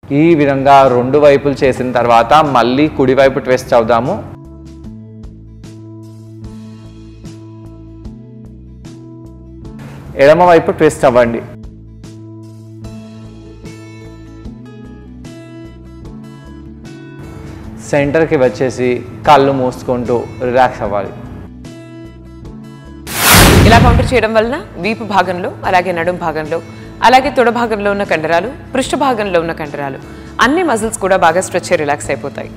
ఈ విధంగా రెండు వైపులు చేసిన తర్వాత మళ్ళీ కుడివైపు ట్విస్ట్ అవుదాము ఎడమ వైపు ట్విస్ట్ అవ్వండి సెంటర్కి వచ్చేసి కళ్ళు మూసుకుంటూ రిలాక్స్ అవ్వాలి ఇలా కౌంటర్ చేయడం వలన వీపు భాగంలో అలాగే నడుం భాగంలో అలాగే తొడ భాగంలో ఉన్న కండరాలు పృష్ఠ భాగంలో ఉన్న కండరాలు అన్ని మజిల్స్ కూడా బాగా స్ట్రెచ్ రిలాక్స్ అయిపోతాయి